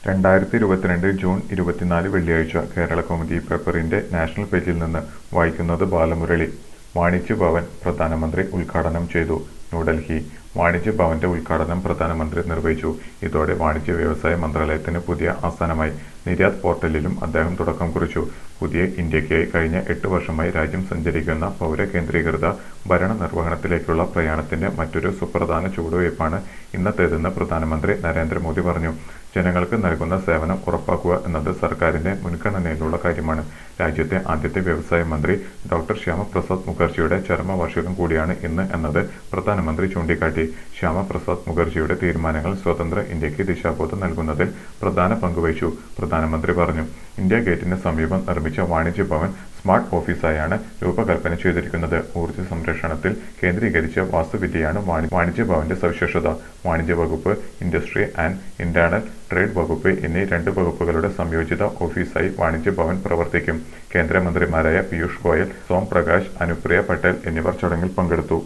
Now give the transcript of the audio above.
രണ്ടായിരത്തി ഇരുപത്തിരണ്ട് ജൂൺ ഇരുപത്തിനാല് വെള്ളിയാഴ്ച കേരള കൗമുദി പേപ്പറിന്റെ നാഷണൽ പേജിൽ നിന്ന് വായിക്കുന്നത് ബാലമുരളി വാണിജ്യ ഭവൻ പ്രധാനമന്ത്രി ഉദ്ഘാടനം ചെയ്തു ന്യൂഡൽഹി വാണിജ്യ ഭവന്റെ ഉദ്ഘാടനം പ്രധാനമന്ത്രി നിർവഹിച്ചു ഇതോടെ വാണിജ്യ വ്യവസായ മന്ത്രാലയത്തിന് പുതിയ ആസ്ഥാനമായി നിര്യാത് പോർട്ടലിലും അദ്ദേഹം തുടക്കം കുറിച്ചു പുതിയ ഇന്ത്യയ്ക്കായി കഴിഞ്ഞ എട്ട് വർഷമായി രാജ്യം സഞ്ചരിക്കുന്ന പൗര കേന്ദ്രീകൃത ഭരണ നിർവഹണത്തിലേക്കുള്ള പ്രയാണത്തിന്റെ മറ്റൊരു സുപ്രധാന ചുവടുവയ്പ്പാണ് ഇന്നത്തേതെന്ന് പ്രധാനമന്ത്രി നരേന്ദ്രമോദി പറഞ്ഞു ജനങ്ങൾക്ക് നൽകുന്ന സേവനം ഉറപ്പാക്കുക എന്നത് സർക്കാരിന്റെ മുൻഗണനയിലുള്ള കാര്യമാണ് രാജ്യത്തെ ആദ്യത്തെ വ്യവസായ മന്ത്രി ഡോക്ടർ ശ്യാമപ്രസാദ് മുഖർജിയുടെ ചരമവാർഷികം കൂടിയാണ് ഇന്ന് എന്നത് പ്രധാനമന്ത്രി ചൂണ്ടിക്കാട്ടി ശ്യാമപ്രസാദ് മുഖർജിയുടെ തീരുമാനങ്ങൾ സ്വതന്ത്ര ഇന്ത്യക്ക് ദിശാബോധം നൽകുന്നതിൽ പ്രധാന പങ്കുവഹിച്ചു പ്രധാനമന്ത്രി പറഞ്ഞു ഇന്ത്യ ഗേറ്റിന് സമീപം നിർമ്മിച്ച വാണിജ്യ ഭവൻ സ്മാർട്ട് ഓഫീസായാണ് രൂപകൽപ്പന ചെയ്തിരിക്കുന്നത് ഊർജ്ജ സംരക്ഷണത്തിൽ കേന്ദ്രീകരിച്ച വാസ്തുവിദ്യയാണ് വാണി- വാണിജ്യ ഭവന്റെ സവിശേഷത വാണിജ്യ വകുപ്പ് ഇൻഡസ്ട്രി ആൻഡ് ഇന്റേണൽ ട്രേഡ് വകുപ്പ് എന്നീ രണ്ട് വകുപ്പുകളുടെ സംയോജിത ഓഫീസായി വാണിജ്യ ഭവൻ പ്രവർത്തിക്കും കേന്ദ്രമന്ത്രിമാരായ പീയൂഷ് ഗോയൽ സോം പ്രകാശ് അനുപ്രിയ പട്ടേൽ എന്നിവർ ചടങ്ങിൽ പങ്കെടുത്തു